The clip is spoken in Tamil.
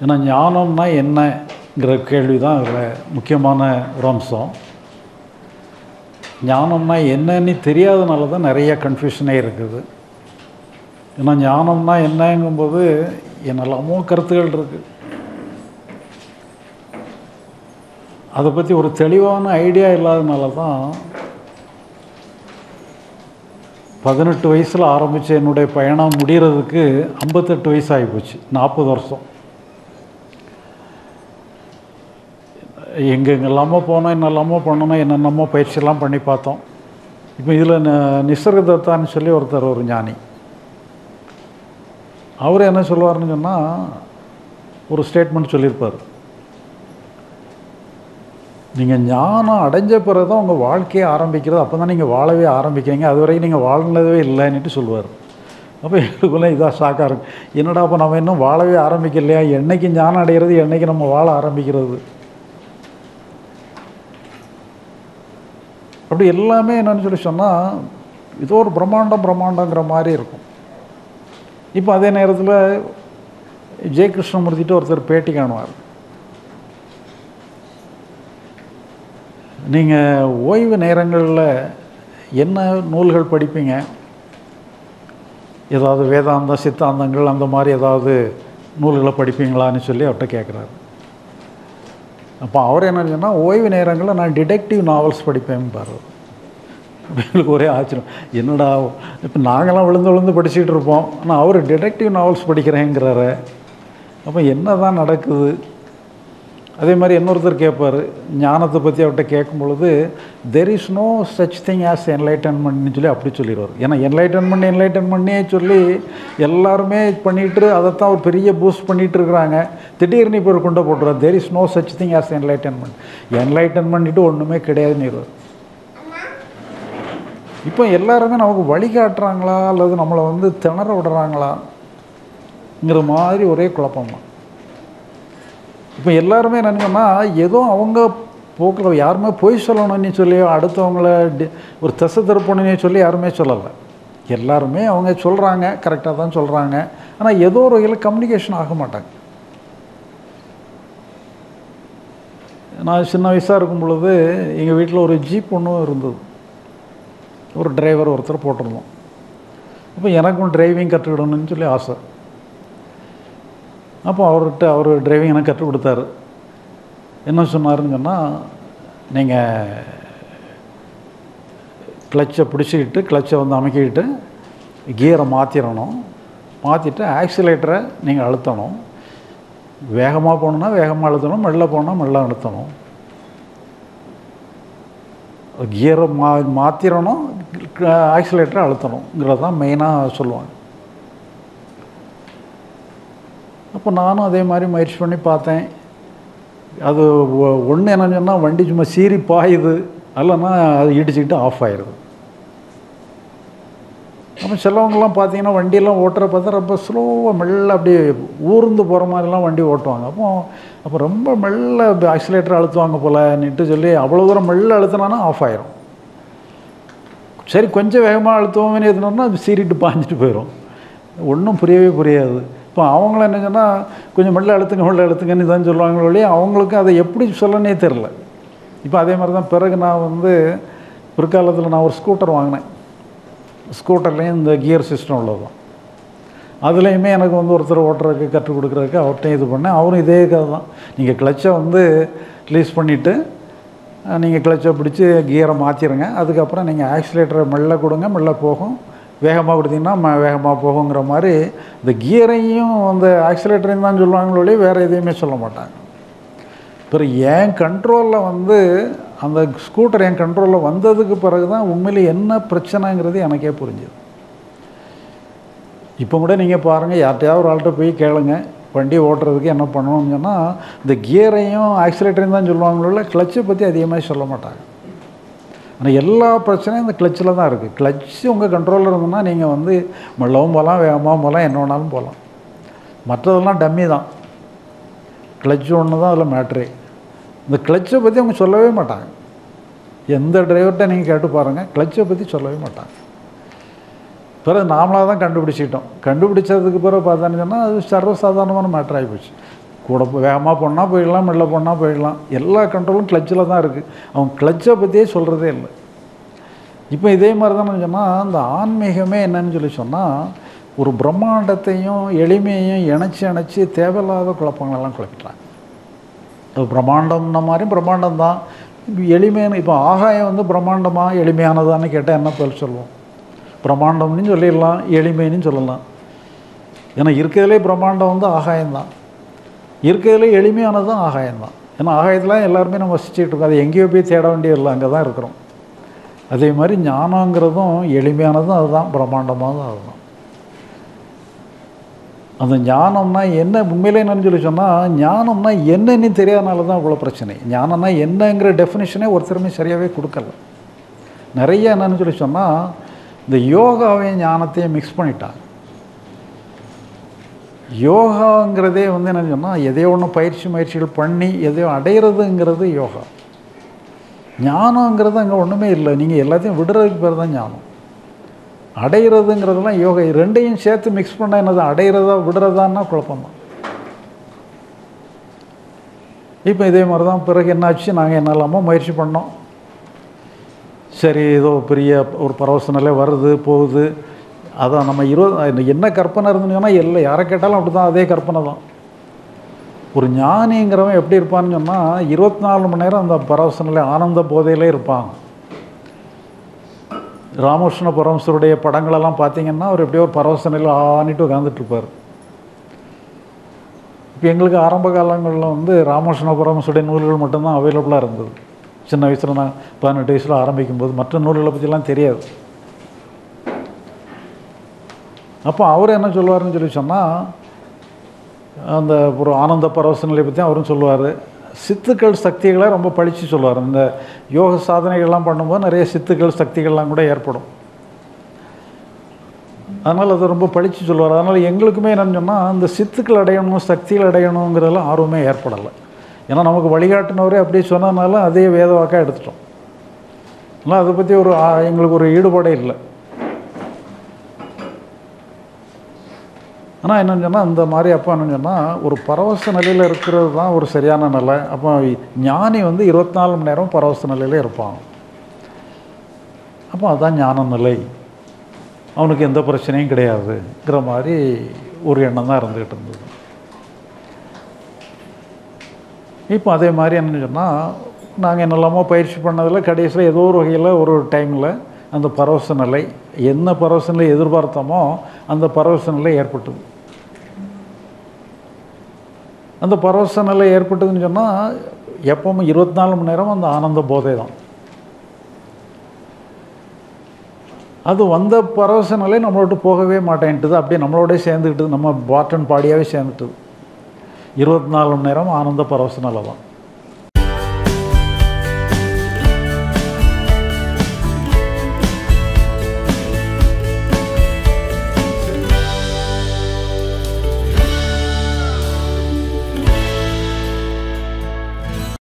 ஏன்னா ஞானம்னா என்னங்கிற கேள்வி தான் அதில் முக்கியமான ஒரு அம்சம் ஞானம்னா என்னன்னு தெரியாதனால தான் நிறைய கன்ஃபியூஷனே இருக்குது ஏன்னா ஞானம்னா என்னங்கும்போது என்னெல்லாமோ கருத்துகள் இருக்குது அதை பற்றி ஒரு தெளிவான ஐடியா இல்லாதனால தான் பதினெட்டு வயசில் ஆரம்பித்த என்னுடைய பயணம் முடிகிறதுக்கு ஐம்பத்தெட்டு வயசு ஆகிப்போச்சு நாற்பது வருஷம் எங்கெங்கெல்லாமோ போனோம் என்னெல்லாமோ பண்ணணும் என்னென்னமோ பயிற்சியெல்லாம் பண்ணி பார்த்தோம் இப்போ இதில் நிசர்க தத்தான்னு சொல்லி ஒருத்தர் ஒரு ஞானி அவர் என்ன சொல்லுவார்னு சொன்னால் ஒரு ஸ்டேட்மெண்ட் சொல்லியிருப்பார் நீங்கள் ஞானம் அடைஞ்ச பிறகு தான் உங்கள் வாழ்க்கையை ஆரம்பிக்கிறது அப்போ தான் நீங்கள் வாழவே ஆரம்பிக்கிறீங்க அது வரைக்கும் நீங்கள் வாழ்ந்ததே இல்லைன்னுட்டு சொல்லுவார் அப்போ எங்களுக்குள்ளே இதாக ஷாக்காக இருக்கும் என்னடா அப்போ நம்ம இன்னும் வாழவே ஆரம்பிக்கலையா என்னைக்கு ஞானம் அடைகிறது என்னைக்கு நம்ம வாழ ஆரம்பிக்கிறது அப்படி எல்லாமே என்னன்னு சொல்லி சொன்னால் ஏதோ ஒரு பிரம்மாண்டம் பிரம்மாண்டங்கிற மாதிரி இருக்கும் இப்போ அதே நேரத்தில் ஜெய கிருஷ்ணமூர்த்திட்டு ஒருத்தர் பேட்டி காணுவார் நீங்கள் ஓய்வு நேரங்களில் என்ன நூல்கள் படிப்பீங்க ஏதாவது வேதாந்தம் சித்தாந்தங்கள் அந்த மாதிரி ஏதாவது நூல்களை படிப்பீங்களான்னு சொல்லி அவர்கிட்ட கேட்குறாரு அப்போ அவர் என்ன சொன்னால் ஓய்வு நேரங்களில் நான் டிடெக்டிவ் நாவல்ஸ் படிப்பேன் பாரு எங்களுக்கு ஒரே ஆச்சரியம் என்னடா இப்போ நாங்களாம் விழுந்து விழுந்து படிச்சுட்டு இருப்போம் ஆனால் அவர் டிடெக்டிவ் நாவல்ஸ் படிக்கிறேங்கிறாரு அப்போ என்ன தான் நடக்குது அதே மாதிரி இன்னொருத்தர் கேட்பார் ஞானத்தை பற்றி அவர்கிட்ட கேட்கும் பொழுது there is no such thing as என்லைட்டன்மெண்ட்னு சொல்லி அப்படி சொல்லிடுவார் ஏன்னா என்லைட்டன்மெண்ட் என்லைட்டன்மெண்ட்னே சொல்லி எல்லாருமே பண்ணிட்டு அதைத்தான் ஒரு பெரிய பூஸ்ட் பண்ணிகிட்டு இருக்கிறாங்க திடீர்னு இப்போ ஒரு கொண்டு போட்டுருவார் there is no such thing as enlightenment enlightenment ஒன்றுமே கிடையாதுன்னு இப்போ எல்லாருமே நமக்கு வழிகாட்டுறாங்களா அல்லது நம்மளை வந்து திணற விடுறாங்களாங்கிற மாதிரி ஒரே குழப்பமா இப்போ எல்லாருமே என்னங்கன்னா ஏதோ அவங்க போக்கில் யாருமே பொய் சொல்லணும்னு சொல்லி அடுத்தவங்கள டி ஒரு திசை திருப்பணும்னு சொல்லி யாருமே சொல்லலை எல்லாருமே அவங்க சொல்கிறாங்க கரெக்டாக தான் சொல்கிறாங்க ஆனால் ஏதோ ஒரு வகையில் கம்யூனிகேஷன் ஆக மாட்டாங்க நான் சின்ன வயசாக இருக்கும் பொழுது எங்கள் வீட்டில் ஒரு ஜீப் ஒன்றும் இருந்தது ஒரு டிரைவர் ஒருத்தர் போட்டிருந்தோம் அப்போ எனக்கும் டிரைவிங் கற்றுக்கிடணும்னு சொல்லி ஆசை அப்போ அவர்கிட்ட அவர் டிரைவிங் எனக்கு கற்றுக் கொடுத்தாரு என்ன சொன்னாருன்னு சொன்னால் நீங்கள் கிளச்சை பிடிச்சிக்கிட்டு கிளச்சை வந்து அமைக்கிக்கிட்டு கியரை மாற்றிடணும் மாற்றிட்டு ஆக்சிலேட்டரை நீங்கள் அழுத்தணும் வேகமாக போகணுன்னா வேகமாக அழுத்தணும் மெல்ல போனால் மெல்ல அழுத்தணும் கியரை மா மாற்றிடணும் ஆக்சிலேட்டரை அழுத்தணுங்கிறது தான் மெயினாக சொல்லுவாங்க அப்போ நானும் அதே மாதிரி முயற்சி பண்ணி பார்த்தேன் அது ஒன்று என்ன சொன்னால் வண்டி சும்மா சீறி பாயுது இல்லைன்னா அது இடிச்சுக்கிட்டு ஆஃப் ஆயிடுது அப்போ சிலவங்கெல்லாம் பார்த்தீங்கன்னா வண்டியெல்லாம் ஓட்டுற பார்த்தா ரொம்ப ஸ்லோவாக மெல்ல அப்படியே ஊர்ந்து போகிற மாதிரிலாம் வண்டி ஓட்டுவாங்க அப்போ அப்போ ரொம்ப மெல்ல ஆக்சிலேட்டர் அழுத்துவாங்க போலன்னுட்டு சொல்லி அவ்வளோ தூரம் மெல்ல அழுத்தினானா ஆஃப் ஆயிரும் சரி கொஞ்சம் வேகமாக அழுத்துவோம்னு எதுனா அது சீறிட்டு பாஞ்சிட்டு போயிடும் ஒன்றும் புரியவே புரியாது இப்போ அவங்கள என்ன சொன்னால் கொஞ்சம் மெல்ல அழுத்துங்க மெல்ல அழுத்துங்கன்னு தான் சொல்லுவாங்களோ இல்லையா அவங்களுக்கு அதை எப்படி சொல்லனே தெரில இப்போ அதே மாதிரி தான் பிறகு நான் வந்து பிற்காலத்தில் நான் ஒரு ஸ்கூட்டர் வாங்கினேன் ஸ்கூட்டர்லேயும் இந்த கியர் சிஸ்டம் உள்ளது தான் அதுலேயுமே எனக்கு வந்து ஒருத்தர் ஓட்டுறதுக்கு கற்றுக் கொடுக்குறதுக்கு அவர்கிட்டையும் இது பண்ணேன் அவரும் இதே கதை தான் நீங்கள் கிளச்சை வந்து ரிலீஸ் பண்ணிவிட்டு நீங்கள் கிளச்சை பிடிச்சி கியரை மாற்றிடுங்க அதுக்கப்புறம் நீங்கள் ஆக்சிலேட்டரை மெல்ல கொடுங்க மெல்ல போகும் வேகமாக கொடுத்தீங்கன்னா ம வேகமாக போகுங்கிற மாதிரி இந்த கியரையும் அந்த ஆக்சிலேட்டரையும் தான் சொல்லுவாங்களே வேறு எதையுமே சொல்ல மாட்டாங்க பிறகு என் கண்ட்ரோலில் வந்து அந்த ஸ்கூட்டர் என் கண்ட்ரோலில் வந்ததுக்கு பிறகு தான் உண்மையில் என்ன பிரச்சனைங்கிறது எனக்கே புரிஞ்சுது இப்போ கூட நீங்கள் பாருங்கள் யார்கிட்டயாவது ஒரு ஆள்கிட்ட போய் கேளுங்க வண்டி ஓட்டுறதுக்கு என்ன பண்ணணும்னு சொன்னால் இந்த கியரையும் ஆக்சிலேட்டரையும் தான் சொல்லுவாங்களோ கிளச்சை பற்றி அதிகமாக சொல்ல மாட்டாங்க ஆனால் எல்லா பிரச்சனையும் இந்த கிளச்சில் தான் இருக்குது கிளச்சு உங்கள் கண்ட்ரோலில் இருந்ததுன்னா நீங்கள் வந்து மெல்லவும் போகலாம் வேகமாக போகலாம் என்ன வேணாலும் போகலாம் மற்றதெல்லாம் டம்மி தான் கிளச்சு ஒன்று தான் அதில் மேட்ரே இந்த கிளச்சை பற்றி அவங்க சொல்லவே மாட்டாங்க எந்த டிரைவர்கிட்ட நீங்கள் கேட்டு பாருங்கள் கிளச்சை பற்றி சொல்லவே மாட்டாங்க பிறகு நாமளாக தான் கண்டுபிடிச்சிக்கிட்டோம் கண்டுபிடிச்சதுக்கு பிறகு பார்த்தான்னு சொன்னால் அது சர்வசாதாரணமான மேட்ரு ஆகிப்போச்சு கூட வேகமாக போனால் போயிடலாம் மெல்ல போனால் போயிடலாம் எல்லா கண்ட்ரோலும் கிளச்சில் தான் இருக்குது அவன் கிளச்சை பற்றியே சொல்கிறதே இல்லை இப்போ இதே மாதிரி தான் சொன்னால் அந்த ஆன்மீகமே என்னன்னு சொல்லி சொன்னால் ஒரு பிரம்மாண்டத்தையும் எளிமையையும் இணைச்சி இணைச்சி தேவையில்லாத குழப்பங்களெல்லாம் குழப்பிட்டாங்க அது பிரம்மாண்டம்ன மாதிரி பிரம்மாண்டம் தான் இப்போ எளிமையான இப்போ ஆகாயம் வந்து பிரம்மாண்டமாக எளிமையானதான்னு கேட்டால் என்ன பதில் சொல்லுவோம் பிரம்மாண்டம்னு சொல்லிடலாம் எளிமைன்னு சொல்லலாம் ஏன்னா இருக்கிறதுலே பிரம்மாண்டம் வந்து ஆகாயம்தான் இருக்கிறதுலே எளிமையானது தான் ஆகாயம்தான் ஏன்னா ஆகாயத்தில் எல்லாருமே நம்ம வசிச்சுட்டு இருக்கோம் அது எங்கேயோ போய் தேட வேண்டியதில்லை அங்கே தான் இருக்கிறோம் அதே மாதிரி ஞானங்கிறதும் எளிமையானதும் அதுதான் பிரம்மாண்டமானதும் அதுதான் அந்த ஞானம்னா என்ன உண்மையிலே என்னன்னு சொல்லி சொன்னால் ஞானம்னா என்னன்னு தெரியாதனால தான் இவ்வளோ பிரச்சனை ஞானம்னா என்னங்கிற டெஃபினிஷனே ஒருத்தருமே சரியாகவே கொடுக்கல நிறைய என்னன்னு சொல்லி சொன்னால் இந்த யோகாவையும் ஞானத்தையும் மிக்ஸ் பண்ணிட்டாங்க யோகாங்கிறதே வந்து என்ன சொன்னால் எதையோ ஒன்று பயிற்சி முயற்சிகள் பண்ணி எதையோ அடையிறதுங்கிறது யோகா ஞானங்கிறது அங்கே ஒன்றுமே இல்லை நீங்கள் எல்லாத்தையும் விடுறதுக்கு பேர் தான் ஞானம் அடையிறதுங்கிறதெல்லாம் யோகா இது ரெண்டையும் சேர்த்து மிக்ஸ் பண்ண என்னது அடையிறதா விடுறதான்னா குழப்பம்தான் இப்போ இதே மாதிரி தான் பிறகு என்னாச்சு நாங்கள் என்னெல்லாமோ முயற்சி பண்ணோம் சரி ஏதோ பெரிய ஒரு பரவச நிலை வருது போகுது அதான் நம்ம இருபது என்ன கற்பனை இருந்துன்னு சொன்னால் இல்லை யாரை கேட்டாலும் அப்படி தான் அதே கற்பனை தான் ஒரு ஞானிங்கிறவன் எப்படி இருப்பான்னு சொன்னால் இருபத்தி நாலு மணி நேரம் அந்த பரவச நிலை ஆனந்த போதையிலே இருப்பாங்க ராமகிருஷ்ண பரமசருடைய படங்களெல்லாம் பார்த்தீங்கன்னா அவர் எப்படியோ ஒரு பரவச நிலையில் ஆனிட்டு உட்காந்துட்ருப்பார் இப்போ எங்களுக்கு ஆரம்ப காலங்களில் வந்து ராமகிருஷ்ண பரமசுடைய நூல்கள் மட்டும்தான் அவைலபிளாக இருந்தது சின்ன வயசில் நான் பதினெட்டு வயசில் ஆரம்பிக்கும் போது மற்ற நூல்களை பற்றிலாம் தெரியாது அப்போ அவர் என்ன சொல்லுவார்னு சொல்லி சொன்னால் அந்த ஒரு ஆனந்த பரவச நிலை பற்றி அவரும் சொல்லுவார் சித்துக்கள் சக்திகளை ரொம்ப பழித்து சொல்லுவார் இந்த யோக சாதனைகள்லாம் பண்ணும்போது நிறைய சித்துக்கள் சக்திகள்லாம் கூட ஏற்படும் அதனால் அதை ரொம்ப பழித்து சொல்லுவார் அதனால் எங்களுக்குமே என்னன்னு சொன்னால் அந்த சித்துக்கள் அடையணும் சக்திகள் அடையணுங்கிறதெல்லாம் ஆர்வமே ஏற்படலை ஏன்னா நமக்கு வழிகாட்டினவரே அப்படியே சொன்னதுனால அதே வேதவாக்காக எடுத்துட்டோம் அதனால் அதை பற்றி ஒரு ஆ- எங்களுக்கு ஒரு ஈடுபாடே இல்லை ஆனால் என்னன்னு சொன்னால் இந்த மாதிரி அப்போ என்னன்னு சொன்னால் ஒரு பரவச நிலையில் இருக்கிறது தான் ஒரு சரியான நிலை அப்போ ஞானி வந்து இருபத்தி நாலு மணி நேரம் பரவச நிலையில இருப்பான் அப்போ அதுதான் ஞான நிலை அவனுக்கு எந்த பிரச்சனையும் கிடையாதுங்கிற மாதிரி ஒரு எண்ணம் தான் இருந்துக்கிட்டு இருந்தது இப்போ அதே மாதிரி என்னன்னு சொன்னால் நாங்கள் என்னெல்லாமோ பயிற்சி பண்ணதில் கடைசியில் ஏதோ ஒரு வகையில் ஒரு டைமில் அந்த பரவச நிலை என்ன பரவச நிலை எதிர்பார்த்தோமோ அந்த பரவச நிலை ஏற்பட்டது அந்த பரவச நிலை ஏற்பட்டதுன்னு சொன்னால் எப்பவும் இருபத்தி நாலு மணி நேரம் அந்த ஆனந்த போதை தான் அது வந்த பரவச நிலை நம்மளை விட்டு போகவே மாட்டேன்ட்டுது அப்படியே நம்மளோடய சேர்ந்துக்கிட்டது நம்ம பாட்டன் பாடியாகவே சேர்ந்துட்டுது இருபத்தி நாலு மணி நேரம் ஆனந்த பரவச நிலை தான்